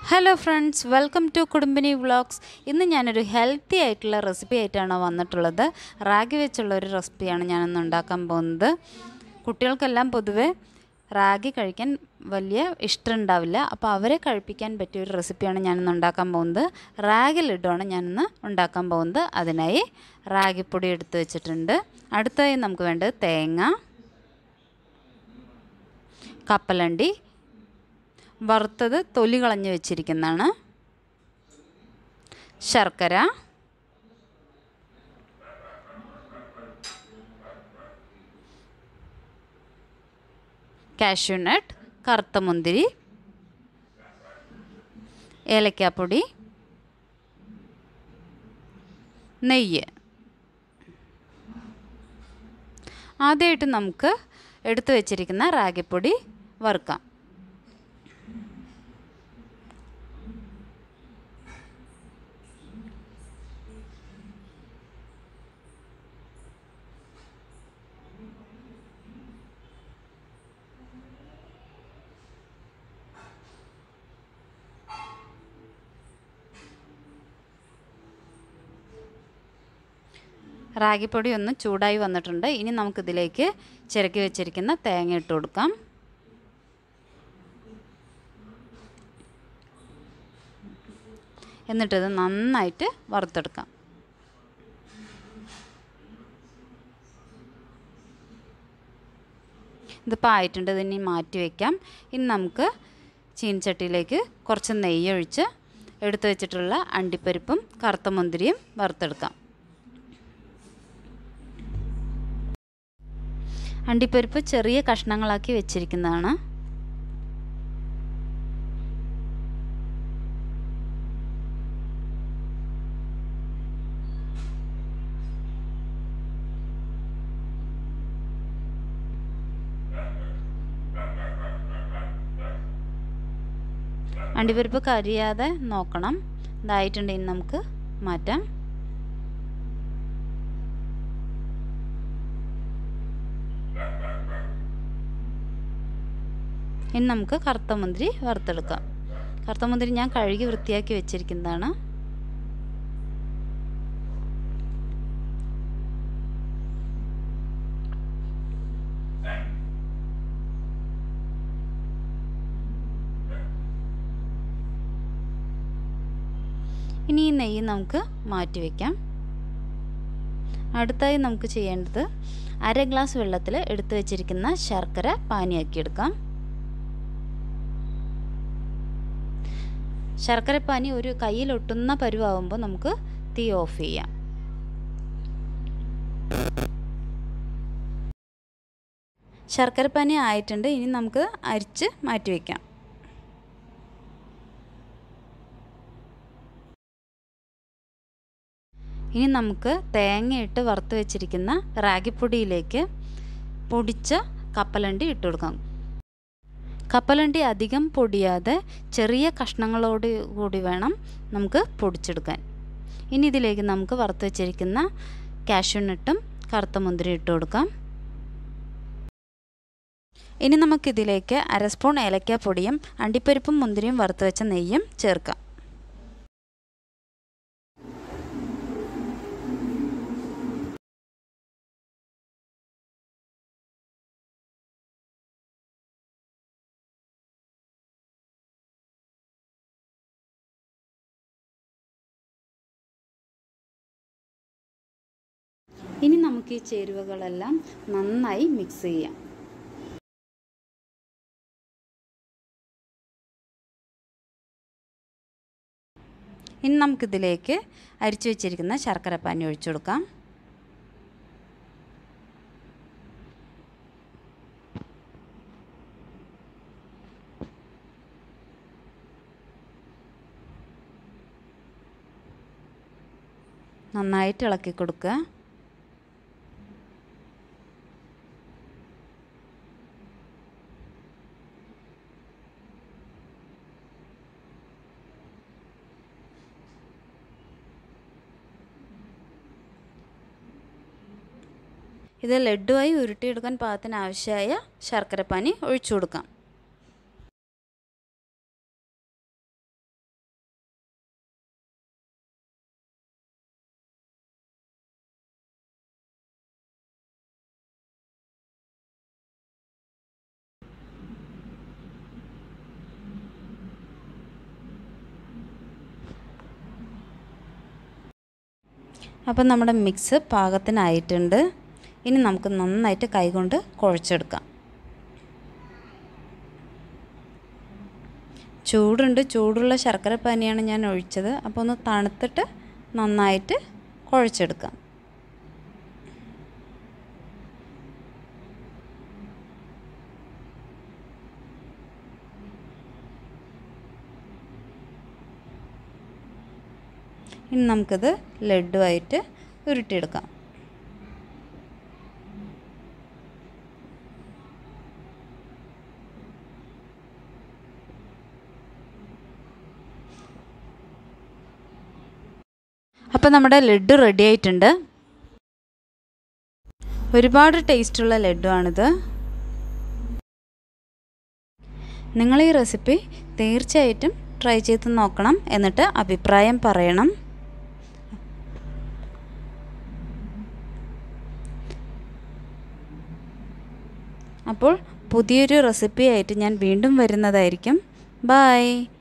hello friends welcome to Kudumbini vlogs ഇന്ന് ഞാനൊരു healthy ആയിട്ടുള്ള റെസിപ്പി ആയിട്ടാണ് വന്നിട്ടുള്ളത് റാഗി വെച്ചുള്ള ഒരു റെസിപ്പിയാണ് ഞാനിന്ന് ഉണ്ടാക്കാൻ പോകുന്നത് കുട്ടികൾക്കെല്ലാം പൊതുവെ റാഗി കഴിക്കാൻ വലിയ ഇഷ്ടം ഉണ്ടാവില്ല അപ്പോൾ അവരെ കഴിപ്പിക്കാൻ പറ്റിയ ഒരു റെസിപ്പിയാണ് ഞാനിന്ന് ഉണ്ടാക്കാൻ പോകുന്നത് റാഗി ലഡുവാണ് ഞാനിന്ന് ഉണ്ടാക്കാൻ പോകുന്നത് അതിനായി റാഗിപ്പൊടി എടുത്ത് വെച്ചിട്ടുണ്ട് അടുത്തതായി നമുക്ക് വേണ്ടത് തേങ്ങ കപ്പലണ്ടി വറുത്തത് തൊലി കളഞ്ഞ് വെച്ചിരിക്കുന്നതാണ് ശർക്കര കാഷ്യൂനട്ട് കറുത്ത മുന്തിരി ഏലക്കാപ്പൊടി നെയ്യ് ആദ്യമായിട്ട് നമുക്ക് എടുത്തു വച്ചിരിക്കുന്ന റാഗിപ്പൊടി വറുക്കാം റാഗിപ്പൊടി ഒന്ന് ചൂടായി വന്നിട്ടുണ്ട് ഇനി നമുക്കിതിലേക്ക് ചിരക്കി വെച്ചിരിക്കുന്ന തേങ്ങ ഇട്ട് കൊടുക്കാം എന്നിട്ടിത് നന്നായിട്ട് വറുത്തെടുക്കാം ഇതിപ്പോൾ ആയിട്ടുണ്ട് ഇതിനി മാറ്റി വയ്ക്കാം ഇനി നമുക്ക് ചീനച്ചട്ടിയിലേക്ക് കുറച്ച് നെയ്യ് ഒഴിച്ച് എടുത്തു വെച്ചിട്ടുള്ള അണ്ടിപ്പരിപ്പും കറുത്ത മുന്തിരിയും വറുത്തെടുക്കാം അണ്ടിപ്പരിപ്പ് ചെറിയ കഷ്ണങ്ങളാക്കി വെച്ചിരിക്കുന്നതാണ് അണ്ടിപ്പരിപ്പ് കരിയാതെ നോക്കണം ഇതായിട്ടുണ്ടെങ്കിൽ നമുക്ക് മാറ്റാം ഇനി നമുക്ക് കറുത്ത മുന്തിരി വറുത്തെടുക്കാം കറുത്ത മുന്തിരി ഞാൻ കഴുകി വൃത്തിയാക്കി വെച്ചിരിക്കുന്നതാണ് ഇനി ഈ നെയ്യ് നമുക്ക് മാറ്റി വയ്ക്കാം അടുത്തായി നമുക്ക് ചെയ്യേണ്ടത് അര ഗ്ലാസ് വെള്ളത്തിൽ എടുത്തു വെച്ചിരിക്കുന്ന ശർക്കര പാനിയാക്കിയെടുക്കാം ശർക്കരപ്പാനി ഒരു കയ്യിലൊട്ടുന്ന പരുവാകുമ്പോൾ നമുക്ക് തീ ഓഫ് ചെയ്യാം ശർക്കരപ്പാനി ആയിട്ടുണ്ട് ഇനി നമുക്ക് അരിച്ച് മാറ്റി വയ്ക്കാം ഇനി നമുക്ക് തേങ്ങയിട്ട് വറുത്ത് വെച്ചിരിക്കുന്ന റാഗിപ്പൊടിയിലേക്ക് പൊടിച്ച കപ്പലണ്ടി ഇട്ട് കൊടുക്കാം കപ്പലണ്ടി അധികം പൊടിയാതെ ചെറിയ കഷ്ണങ്ങളോട് കൂടി വേണം നമുക്ക് പൊടിച്ചെടുക്കാൻ ഇനി ഇതിലേക്ക് നമുക്ക് വറുത്ത് വെച്ചിരിക്കുന്ന കാഷ്യൂനട്ടും കറുത്ത മുന്തിരി ഇട്ട് കൊടുക്കാം ഇനി നമുക്കിതിലേക്ക് അര സ്പൂൺ ഏലക്കാപ്പൊടിയും അണ്ടിപ്പരിപ്പും മുന്തിരിയും വറുത്ത് വെച്ച നെയ്യും ചേർക്കാം ഇനി നമുക്ക് ഈ ചേരുവകളെല്ലാം നന്നായി മിക്സ് ചെയ്യാം ഇനി നമുക്കിതിലേക്ക് അരിച്ചു വെച്ചിരിക്കുന്ന ശർക്കരപ്പാനി ഒഴിച്ചു കൊടുക്കാം നന്നായിട്ട് ഇളക്കി കൊടുക്കുക ഇത് ലഡുവായി ഉരുട്ടിയെടുക്കാൻ പാകത്തിന് ആവശ്യമായ ശർക്കരപ്പാനി ഒഴിച്ചു കൊടുക്കാം അപ്പം നമ്മുടെ മിക്സ് പാകത്തിനായിട്ടുണ്ട് ഇനി നമുക്ക് നന്നായിട്ട് കൈകൊണ്ട് കുഴച്ചെടുക്കാം ചൂടുണ്ട് ചൂടുള്ള ശർക്കര പാനിയാണ് ഞാൻ ഒഴിച്ചത് അപ്പോൾ ഒന്ന് തണുത്തിട്ട് നന്നായിട്ട് കുഴച്ചെടുക്കാം ഇനി നമുക്കിത് ലഡുവായിട്ട് ഉരുട്ടിയെടുക്കാം അപ്പോൾ നമ്മുടെ ലഡു റെഡി ആയിട്ടുണ്ട് ഒരുപാട് ടേസ്റ്റുള്ള ലഡുവാണിത് നിങ്ങൾ ഈ റെസിപ്പി തീർച്ചയായിട്ടും ട്രൈ ചെയ്ത് നോക്കണം എന്നിട്ട് അഭിപ്രായം പറയണം അപ്പോൾ പുതിയൊരു റെസിപ്പി ആയിട്ട് ഞാൻ വീണ്ടും വരുന്നതായിരിക്കും ബായ്